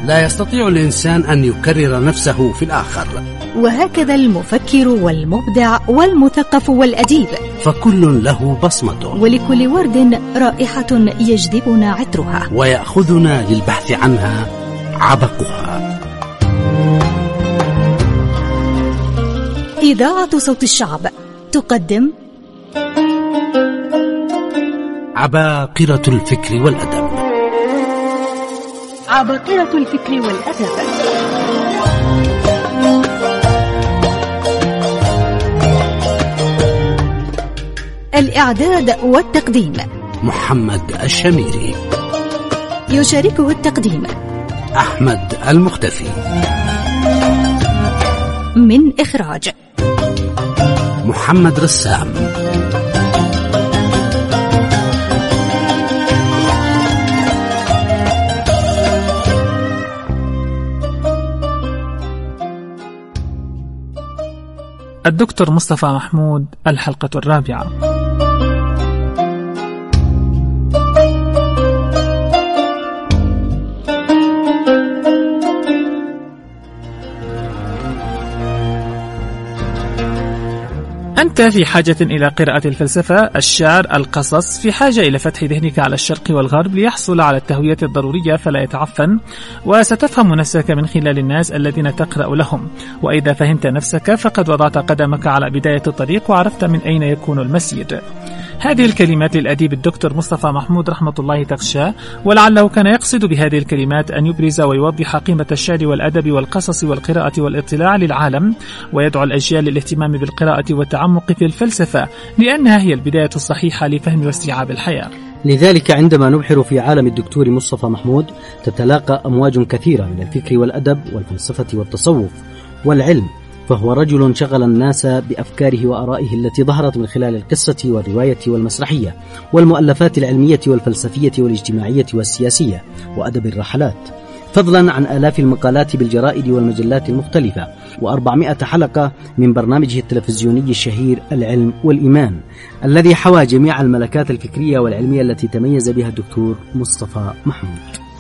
لا يستطيع الإنسان أن يكرر نفسه في الآخر وهكذا المفكر والمبدع والمثقف والأديب فكل له بصمته ولكل ورد رائحة يجذبنا عطرها ويأخذنا للبحث عنها عبقها إذاعة صوت الشعب تقدم عباقرة الفكر والأدب عباقرة الفكر والأدب الإعداد والتقديم محمد الشميري يشاركه التقديم أحمد المختفي من إخراج محمد رسام الدكتور مصطفى محمود الحلقة الرابعة أنت في حاجة إلى قراءة الفلسفة، الشعر، القصص، في حاجة إلى فتح ذهنك على الشرق والغرب ليحصل على التهوية الضرورية فلا يتعفن، وستفهم نفسك من خلال الناس الذين تقرأ لهم، وإذا فهمت نفسك فقد وضعت قدمك على بداية الطريق وعرفت من أين يكون المسير. هذه الكلمات للأديب الدكتور مصطفى محمود رحمة الله تغشاه ولعله كان يقصد بهذه الكلمات أن يبرز ويوضح قيمة الشعر والأدب والقصص والقراءة والاطلاع للعالم ويدعو الأجيال للاهتمام بالقراءة والتعمق في الفلسفة لأنها هي البداية الصحيحة لفهم واستيعاب الحياة لذلك عندما نبحر في عالم الدكتور مصطفى محمود تتلاقى أمواج كثيرة من الفكر والأدب والفلسفة والتصوف والعلم فهو رجل شغل الناس بأفكاره وآرائه التي ظهرت من خلال القصة والرواية والمسرحية والمؤلفات العلمية والفلسفية والاجتماعية والسياسية وأدب الرحلات فضلا عن آلاف المقالات بالجرائد والمجلات المختلفة و400 حلقة من برنامجه التلفزيوني الشهير العلم والإيمان الذي حوى جميع الملكات الفكرية والعلمية التي تميز بها الدكتور مصطفى محمود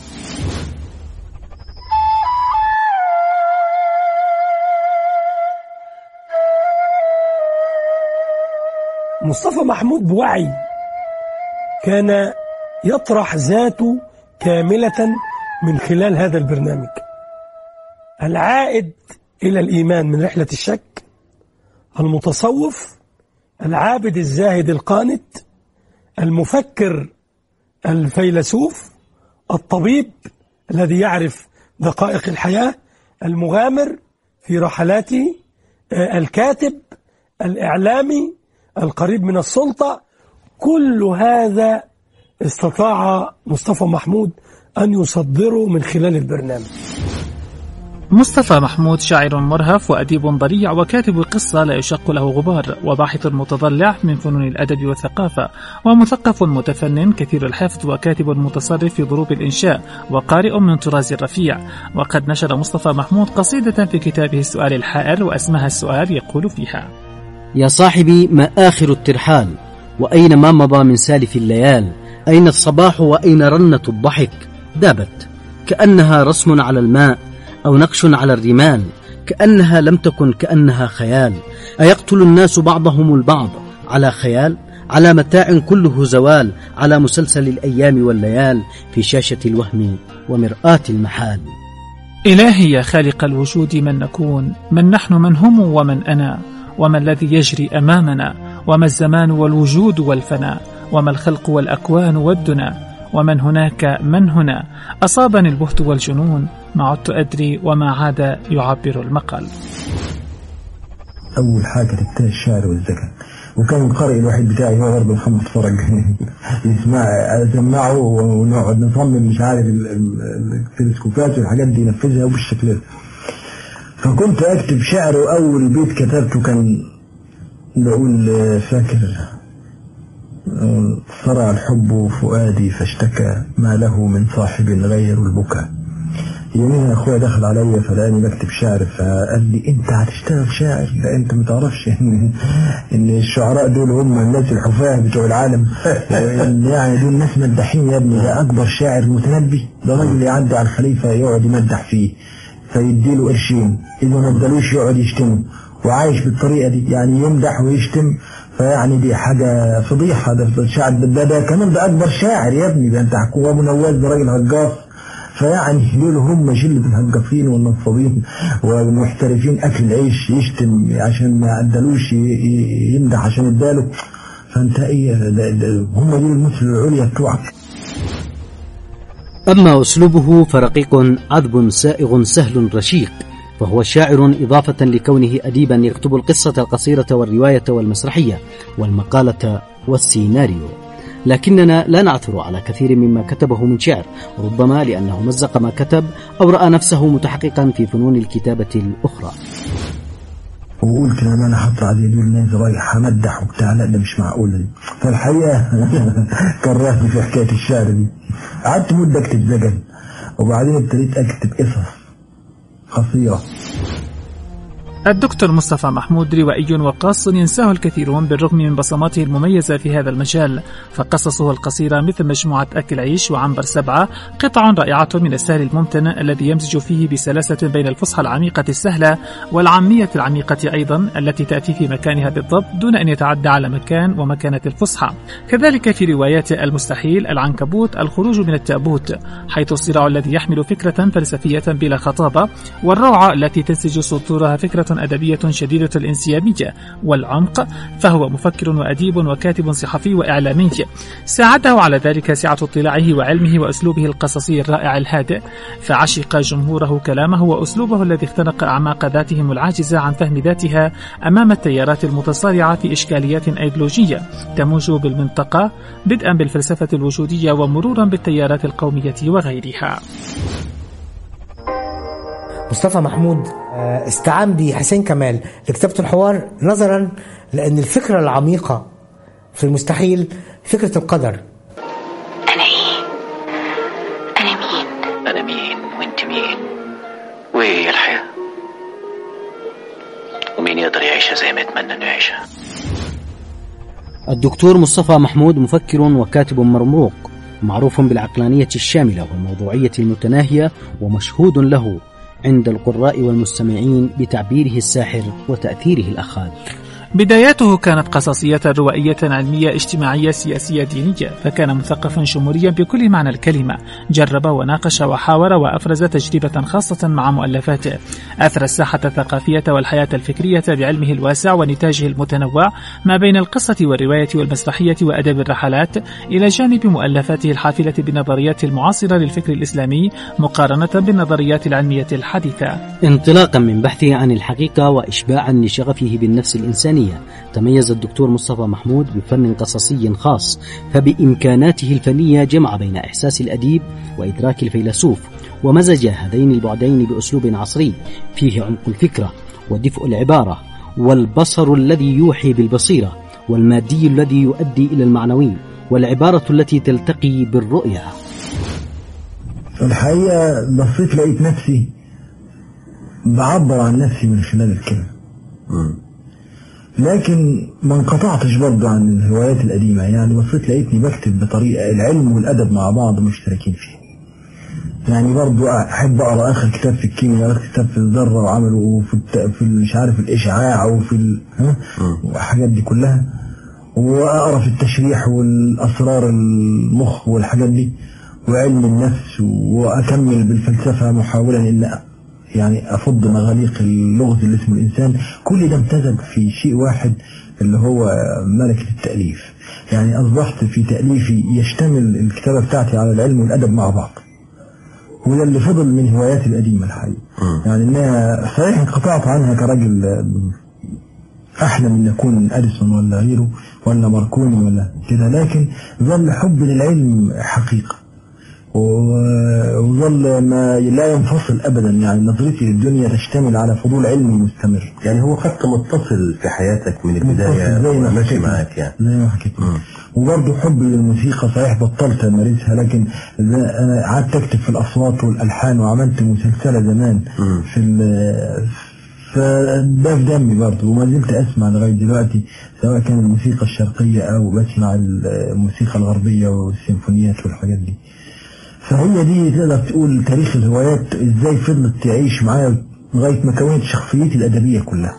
مصطفى محمود بوعي كان يطرح ذاته كاملة من خلال هذا البرنامج العائد إلى الإيمان من رحلة الشك المتصوف العابد الزاهد القانت المفكر الفيلسوف الطبيب الذي يعرف دقائق الحياة المغامر في رحلاته الكاتب الإعلامي القريب من السلطة كل هذا استطاع مصطفى محمود أن يصدره من خلال البرنامج مصطفى محمود شاعر مرهف وأديب ضريع وكاتب قصة لا يشق له غبار وباحث متضلع من فنون الأدب والثقافة ومثقف متفنن كثير الحفظ وكاتب متصرف في ظروف الإنشاء وقارئ من طراز رفيع وقد نشر مصطفى محمود قصيدة في كتابه السؤال الحائر واسمها السؤال يقول فيها يا صاحبي ما آخر الترحال وأين ما مضى من سالف الليال أين الصباح وأين رنة الضحك دابت كأنها رسم على الماء أو نقش على الرمال كأنها لم تكن كأنها خيال أيقتل الناس بعضهم البعض على خيال على متاع كله زوال على مسلسل الأيام والليال في شاشة الوهم ومرآة المحال إلهي يا خالق الوجود من نكون من نحن من هم ومن أنا وما الذي يجري أمامنا وما الزمان والوجود والفناء وما الخلق والأكوان والدنا ومن هناك من هنا أصابني البهت والجنون ما عدت أدري وما عاد يعبر المقال أول حاجة تبتدي الشعر والذكر وكان القارئ الوحيد بتاعي هو غرب محمد فرج يسمع اسمعه ونقعد نصمم مش عارف التلسكوبات والحاجات دي ينفذها وبالشكل ده فكنت اكتب شعر واول بيت كتبته كان بقول فاكر صرع الحب فؤادي فاشتكى ما له من صاحب غير البكاء يومين اخويا دخل عليا فلقاني بكتب شعر فقال لي انت هتشتغل شاعر لا انت ما تعرفش ان ان الشعراء دول هم الناس الحفاة بتوع العالم وإن يعني دول ناس مداحين يا ابني ده اكبر شاعر متنبي ده راجل يعدي على الخليفه يقعد يمدح فيه فيديله قرشين اذا ما ادالوش يقعد يشتمه وعايش بالطريقه دي يعني يمدح ويشتم فيعني دي حاجه فضيحه ده الشاعر ده, ده, ده كمان ده اكبر شاعر يا ابني ده انت حكومه ابو نواس ده راجل هجاص فيعني دول هم شلة الهجافين والنصابين والمحترفين أكل العيش يشتم عشان ما أدالوش ي- ي- يمدح عشان اداله فأنت إيه ده ده هم دول المثل العليا بتوعك أما أسلوبه فرقيق عذب سائغ سهل رشيق فهو شاعر إضافة لكونه أديبا يكتب القصة القصيرة والرواية والمسرحية والمقالة والسيناريو لكننا لا نعثر على كثير مما كتبه من شعر ربما لأنه مزق ما كتب أو رأى نفسه متحققا في فنون الكتابة الأخرى وقلت لما انا حاطط على دول ناس رايح همدح وبتاع لا ده مش معقوله دي فالحقيقه كرهني في حكايه الشعر دي قعدت مده اكتب زجل وبعدين ابتديت اكتب قصص قصيره الدكتور مصطفى محمود روائي وقاص ينساه الكثيرون بالرغم من بصماته المميزة في هذا المجال فقصصه القصيرة مثل مجموعة أكل عيش وعنبر سبعة قطع رائعة من السهل الممتن الذي يمزج فيه بسلاسة بين الفصحى العميقة السهلة والعامية العميقة أيضا التي تأتي في مكانها بالضبط دون أن يتعدى على مكان ومكانة الفصحى كذلك في روايات المستحيل العنكبوت الخروج من التابوت حيث الصراع الذي يحمل فكرة فلسفية بلا خطابة والروعة التي تنسج سطورها فكرة أدبية شديدة الانسيابية والعمق فهو مفكر وأديب وكاتب صحفي وإعلامي ساعده على ذلك سعة اطلاعه وعلمه وأسلوبه القصصي الرائع الهادئ فعشق جمهوره كلامه وأسلوبه الذي اختنق أعماق ذاتهم العاجزة عن فهم ذاتها أمام التيارات المتصارعة في إشكاليات أيديولوجية تموج بالمنطقة بدءا بالفلسفة الوجودية ومرورا بالتيارات القومية وغيرها مصطفى محمود آه، استعان بحسين كمال لكتابة الحوار نظرا لأن الفكرة العميقة في المستحيل فكرة القدر أنا إيه؟ أنا مين؟ أنا مين وأنت مين وإيه هي الحياة ومين يقدر يعيشها زي ما يتمنى إنه يعيشها الدكتور مصطفى محمود مفكر وكاتب مرموق معروف بالعقلانية الشاملة والموضوعية المتناهية ومشهود له عند القراء والمستمعين بتعبيره الساحر وتأثيره الأخاذ بداياته كانت قصصية روائية علمية اجتماعية سياسية دينية فكان مثقفا شموليا بكل معنى الكلمة جرب وناقش وحاور وأفرز تجربة خاصة مع مؤلفاته أثرى الساحة الثقافية والحياة الفكرية بعلمه الواسع ونتاجه المتنوع ما بين القصة والرواية والمسرحية وأدب الرحلات إلى جانب مؤلفاته الحافلة بالنظريات المعاصرة للفكر الإسلامي مقارنة بالنظريات العلمية الحديثة انطلاقا من بحثه عن الحقيقة وإشباعا لشغفه بالنفس الإنسانية تميز الدكتور مصطفى محمود بفن قصصي خاص فبإمكاناته الفنية جمع بين إحساس الأديب وإدراك الفيلسوف ومزج هذين البعدين بأسلوب عصري فيه عمق الفكرة ودفء العبارة والبصر الذي يوحي بالبصيرة والمادي الذي يؤدي إلى المعنوي والعبارة التي تلتقي بالرؤية الحقيقة بصيت لقيت نفسي بعبر عن نفسي من خلال الكلمة لكن ما انقطعتش برضه عن الهوايات القديمة يعني بصيت لقيتني بكتب بطريقة العلم والأدب مع بعض مشتركين فيه يعني برضه أحب أقرأ آخر كتاب في الكيمياء قرأت كتاب في الذرة وعملوا في الت... في مش عارف الإشعاع وفي ال... ها والحاجات دي كلها وأقرأ في التشريح والأسرار المخ والحاجات دي وعلم النفس وأكمل بالفلسفة محاولا إن يعني أفض مغاليق اللغز اللي اسمه الإنسان كل ده امتزج في شيء واحد اللي هو ملكة التأليف يعني أصبحت في تأليفي يشتمل الكتابة بتاعتي على العلم والأدب مع بعض وده اللي فضل من هواياتي القديمة الحقيقة يعني إنها صحيح انقطعت عنها كراجل أحلم أن أكون أديسون ولا غيره ولا ماركوني ولا كده لكن ظل حب للعلم حقيقة و- وظل ما لا ينفصل ابدا يعني نظرتي للدنيا تشتمل على فضول علمي مستمر يعني هو خط متصل في حياتك من البداية متصل زي ما ماشي حكيت معاك يعني زي ما حكيت وبرضه حبي للموسيقى صحيح بطلت امارسها لكن ذا- انا قعدت اكتب في الاصوات والالحان وعملت مسلسله زمان في ال- فده في دمي برضه وما زلت اسمع لغايه دلوقتي سواء كان الموسيقى الشرقيه او بسمع الموسيقى الغربيه والسيمفونيات والحاجات دي فهي دي تقدر تقول تاريخ الهوايات ازاي فضلت تعيش معايا لغايه ما كونت شخصيتي الادبيه كلها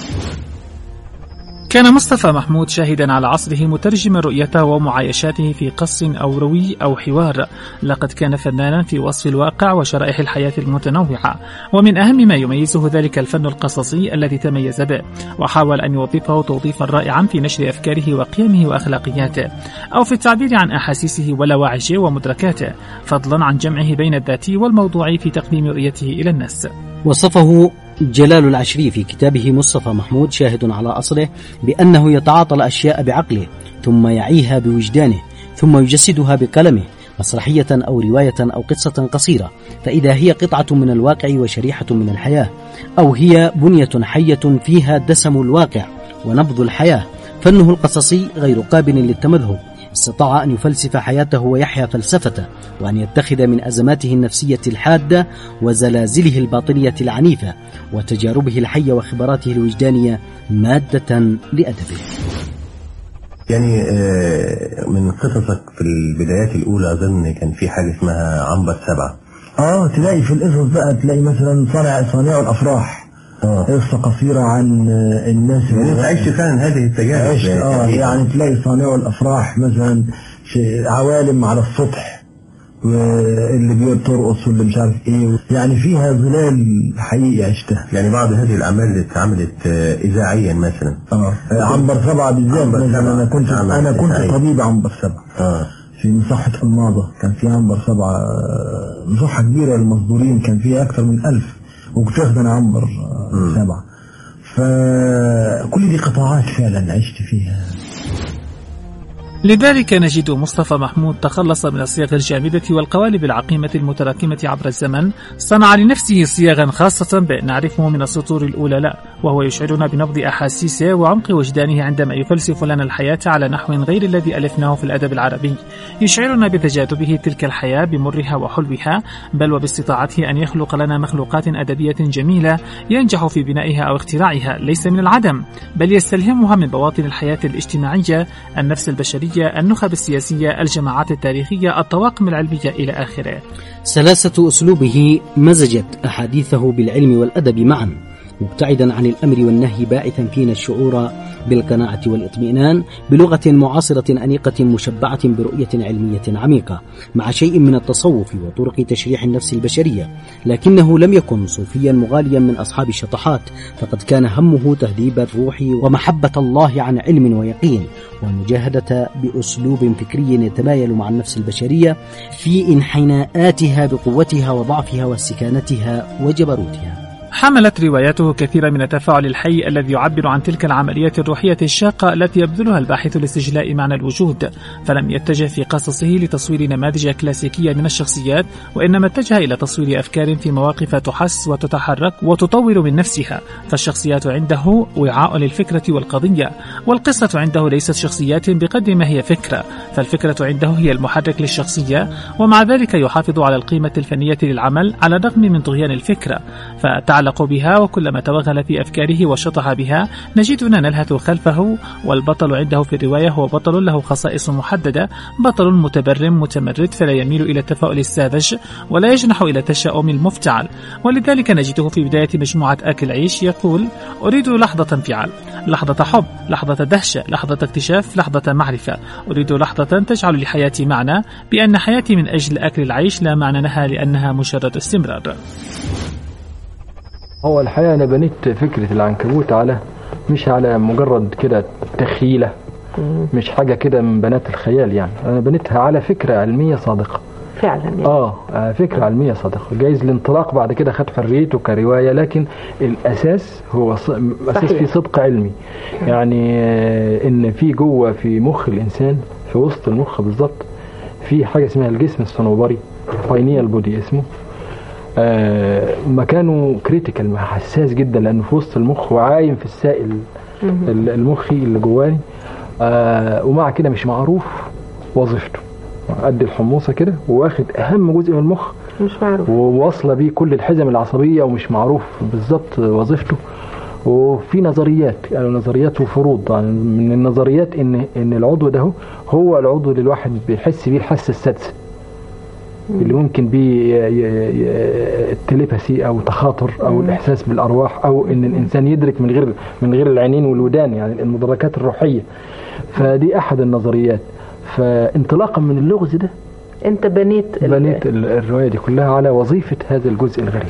كان مصطفى محمود شاهدا على عصره مترجما رؤيته ومعايشاته في قص أو روي أو حوار لقد كان فنانا في وصف الواقع وشرائح الحياة المتنوعة ومن أهم ما يميزه ذلك الفن القصصي الذي تميز به وحاول أن يوظفه توظيفا رائعا في نشر أفكاره وقيمه وأخلاقياته أو في التعبير عن أحاسيسه ولواعجه ومدركاته فضلا عن جمعه بين الذاتي والموضوعي في تقديم رؤيته إلى الناس وصفه جلال العشري في كتابه مصطفى محمود شاهد على أصله بأنه يتعاطى الأشياء بعقله ثم يعيها بوجدانه ثم يجسدها بقلمه مسرحية أو رواية أو قصة قصيرة فإذا هي قطعة من الواقع وشريحة من الحياة أو هي بنية حية فيها دسم الواقع ونبض الحياة فنه القصصي غير قابل للتمذهب استطاع أن يفلسف حياته ويحيا فلسفته وأن يتخذ من أزماته النفسية الحادة وزلازله الباطنية العنيفة وتجاربه الحية وخبراته الوجدانية مادة لأدبه يعني آه، من قصصك في البدايات الأولى أظن كان في حاجة اسمها عنبر سبعة اه تلاقي في القصص بقى تلاقي مثلا صانع صانع الافراح اه قصة قصيرة عن آه، الناس يعني أنت عشت فعلا هذه التجارب عشت اه يعني يعني تلاقي صانع الافراح مثلا شيء- عوالم على السطح واللي بترقص واللي مش عارف ايه يعني فيها ظلال حقيقي عشتها يعني بعض هذه الأعمال اللي اتعملت آه، إذاعيا مثلا اه عنبر سبعة بالذات عنبر مثلا سبعة. انا كنت عمل انا كنت إذاعي. طبيب عنبر سبعة اه في مصحة الماضة كان في عنبر سبعة آه، مصحة كبيرة للمصدورين كان فيها أكثر من ألف وكنت واخد أنا عنبر آه، سبعة فكل دي قطاعات فعلا عشت فيها لذلك نجد مصطفى محمود تخلص من الصيغ الجامدة والقوالب العقيمة المتراكمة عبر الزمن صنع لنفسه صياغا خاصة بأن نعرفه من السطور الأولى لا وهو يشعرنا بنبض أحاسيسه وعمق وجدانه عندما يفلسف لنا الحياة على نحو غير الذي ألفناه في الأدب العربي يشعرنا بتجاذبه تلك الحياة بمرها وحلوها بل وباستطاعته أن يخلق لنا مخلوقات أدبية جميلة ينجح في بنائها أو اختراعها ليس من العدم بل يستلهمها من بواطن الحياة الاجتماعية النفس البشرية النخب السياسية الجماعات التاريخية الطواقم العلمية إلى آخره سلاسة أسلوبه مزجت أحاديثه بالعلم والأدب معا مبتعدا عن الأمر والنهي باعثا فينا الشعور بالقناعة والإطمئنان بلغة معاصرة أنيقة مشبعة برؤية علمية عميقة مع شيء من التصوف وطرق تشريح النفس البشرية لكنه لم يكن صوفيا مغاليا من أصحاب الشطحات فقد كان همه تهذيب الروح ومحبة الله عن علم ويقين والمجاهدة بأسلوب فكري يتمايل مع النفس البشرية في انحناءاتها بقوتها وضعفها واستكانتها وجبروتها حملت رواياته كثيرا من التفاعل الحي الذي يعبر عن تلك العملية الروحية الشاقة التي يبذلها الباحث لاستجلاء معنى الوجود فلم يتجه في قصصه لتصوير نماذج كلاسيكية من الشخصيات وإنما اتجه إلى تصوير أفكار في مواقف تحس وتتحرك وتطور من نفسها فالشخصيات عنده وعاء للفكرة والقضية والقصة عنده ليست شخصيات بقدر ما هي فكرة فالفكرة عنده هي المحرك للشخصية ومع ذلك يحافظ على القيمة الفنية للعمل على الرغم من طغيان الفكرة فتعلق بها وكلما توغل في أفكاره وشطح بها نجدنا نلهث خلفه والبطل عنده في الرواية هو بطل له خصائص محددة بطل متبرم متمرد فلا يميل إلى التفاؤل الساذج ولا يجنح إلى التشاؤم المفتعل ولذلك نجده في بداية مجموعة أكل عيش يقول أريد لحظة انفعال لحظة حب لحظة دهشة لحظة اكتشاف لحظة معرفة أريد لحظة تجعل لحياتي معنى بأن حياتي من أجل أكل العيش لا معنى لها لأنها مجرد استمرار هو الحقيقة أنا بنيت فكرة العنكبوت على مش على مجرد كده تخيلة مش حاجة كده من بنات الخيال يعني أنا بنيتها على فكرة علمية صادقة فعلا يعني. آه آه، فكرة علمية صادقة جايز الانطلاق بعد كده خد حريته كرواية لكن الأساس هو ص... أساس صحيح. فيه صدق علمي يعني آه، إن في جوه في مخ الإنسان في وسط المخ بالظبط في حاجة اسمها الجسم الصنوبري باينيال بودي اسمه آه مكانه كريتيكال حساس جدا لانه في وسط المخ وعايم في السائل ال- المخي اللي جواني آه ومع كده مش معروف وظيفته قد الحموصه كده واخد اهم جزء من المخ مش معروف وواصله بيه كل الحزم العصبيه ومش معروف بالظبط وظيفته وفي نظريات يعني نظريات وفروض يعني من النظريات ان ان العضو ده هو- هو العضو اللي الواحد بيحس بيه الحاسه السادسه اللي ممكن بيه ي- ي- ي- التليباثي او تخاطر او الاحساس بالارواح او ان الانسان يدرك من غير من غير العينين والودان يعني المدركات الروحيه فدي احد النظريات فانطلاقا من اللغز ده انت بنيت ال- بنيت ال- الروايه دي كلها على وظيفه هذا الجزء الغريب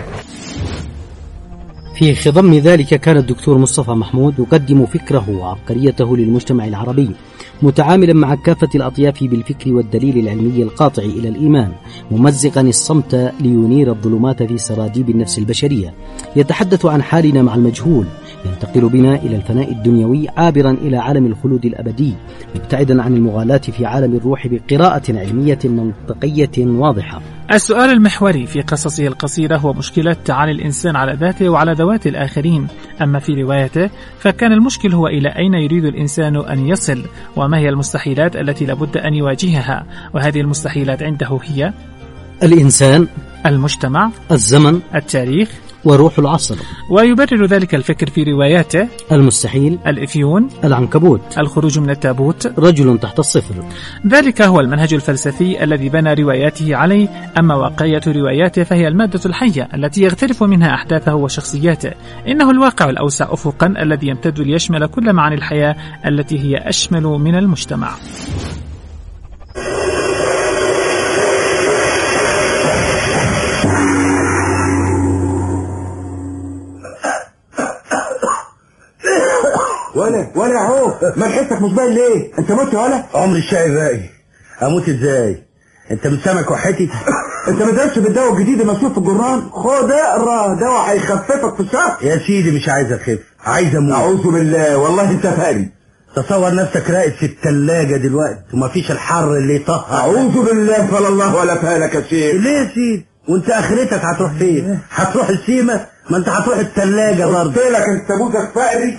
في خضم ذلك كان الدكتور مصطفى محمود يقدم فكره وعبقريته للمجتمع العربي متعاملا مع كافة الأطياف بالفكر والدليل العلمي القاطع إلى الإيمان ممزقا الصمت لينير الظلمات في سراديب النفس البشرية يتحدث عن حالنا مع المجهول ينتقل بنا إلى الفناء الدنيوي عابرا إلى عالم الخلود الأبدي مبتعدا عن المغالاة في عالم الروح بقراءة علمية منطقية واضحة السؤال المحوري في قصصه القصيرة هو مشكلة تعالي الإنسان على ذاته وعلى ذوات الآخرين أما في روايته فكان المشكل هو إلى أين يريد الإنسان أن يصل وما هي المستحيلات التي لابد أن يواجهها وهذه المستحيلات عنده هي الإنسان المجتمع الزمن التاريخ وروح العصر ويبرر ذلك الفكر في رواياته المستحيل الإفيون العنكبوت الخروج من التابوت رجل تحت الصفر ذلك هو المنهج الفلسفي الذي بنى رواياته عليه أما واقعية رواياته فهي المادة الحية التي يغترف منها أحداثه وشخصياته إنه الواقع الأوسع أفقا الذي يمتد ليشمل كل معاني الحياة التي هي أشمل من المجتمع ولا ولا اهو ما حسك مش باين ليه انت مت ولا عمري الشاي باقي اموت ازاي انت من سمك وحتي انت ما درتش بالدواء الجديد المكتوب في الجرنان خد اقرا دواء هيخففك في الشهر يا سيدي مش عايز اخف عايز اموت اعوذ بالله والله انت فاري تصور نفسك راقد في التلاجة دلوقتي ومفيش الحر اللي يطهر اعوذ بالله فلا الله ولا فالك يا شيخ ليه يا سيدي وانت اخرتك هتروح فين هتروح السيمة ما انت هتروح التلاجة برضه قلت لك انت موتك فقري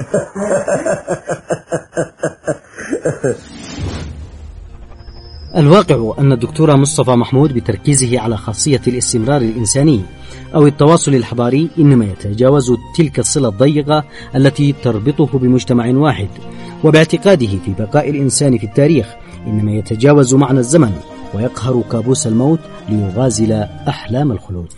الواقع أن الدكتور مصطفى محمود بتركيزه على خاصية الاستمرار الإنساني أو التواصل الحضاري إنما يتجاوز تلك الصلة الضيقة التي تربطه بمجتمع واحد وباعتقاده في بقاء الإنسان في التاريخ إنما يتجاوز معنى الزمن ويقهر كابوس الموت ليغازل أحلام الخلود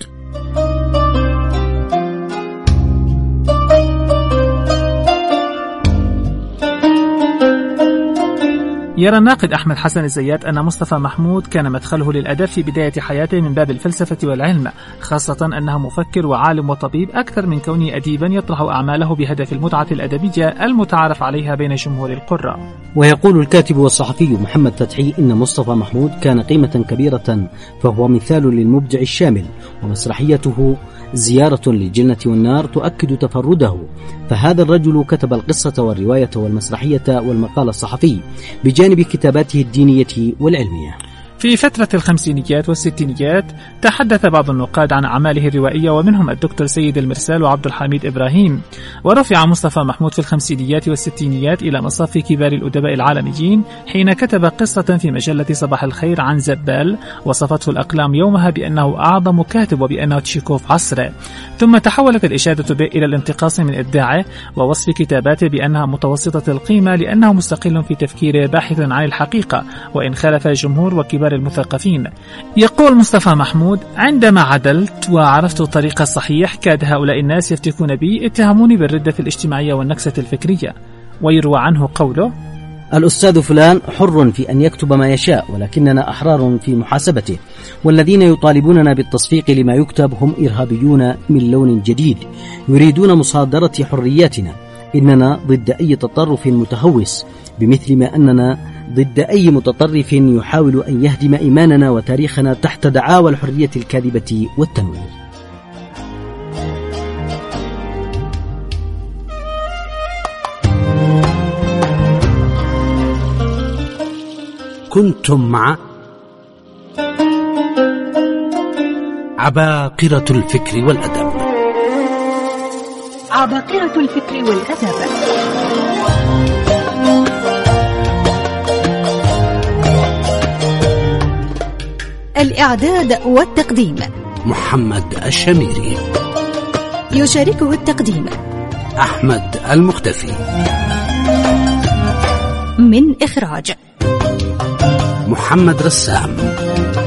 يرى الناقد أحمد حسن الزيات أن مصطفى محمود كان مدخله للأدب في بداية حياته من باب الفلسفة والعلم خاصة أنه مفكر وعالم وطبيب أكثر من كونه أديبا يطرح أعماله بهدف المتعة الأدبية المتعارف عليها بين جمهور القراء ويقول الكاتب والصحفي محمد فتحي إن مصطفى محمود كان قيمة كبيرة فهو مثال للمبدع الشامل ومسرحيته زيارة للجنة والنار تؤكد تفرده فهذا الرجل كتب القصة والرواية والمسرحية والمقال الصحفي بجانب كتاباته الدينية والعلمية في فترة الخمسينيات والستينيات تحدث بعض النقاد عن أعماله الروائية ومنهم الدكتور سيد المرسال وعبد الحميد إبراهيم ورفع مصطفى محمود في الخمسينيات والستينيات إلى مصاف كبار الأدباء العالميين حين كتب قصة في مجلة صباح الخير عن زبال وصفته الأقلام يومها بأنه أعظم كاتب وبأنه تشيكوف عصره ثم تحولت الإشادة به إلى الانتقاص من إبداعه ووصف كتاباته بأنها متوسطة القيمة لأنه مستقل في تفكيره باحث عن الحقيقة وإن خالف الجمهور وكبار المثقفين يقول مصطفى محمود عندما عدلت وعرفت الطريق الصحيح كاد هؤلاء الناس يفتكون بي اتهموني بالردة الاجتماعية والنكسة الفكرية ويروى عنه قوله الأستاذ فلان حر في أن يكتب ما يشاء ولكننا أحرار في محاسبته والذين يطالبوننا بالتصفيق لما يكتب هم إرهابيون من لون جديد يريدون مصادرة حرياتنا إننا ضد أي تطرف متهوس بمثل ما أننا ضد أي متطرف يحاول أن يهدم إيماننا وتاريخنا تحت دعاوى الحرية الكاذبة والتنوير كنتم مع عباقرة الفكر والأدب عباقرة الفكر والأدب الإعداد والتقديم محمد الشميري يشاركه التقديم أحمد المختفي من إخراج محمد رسام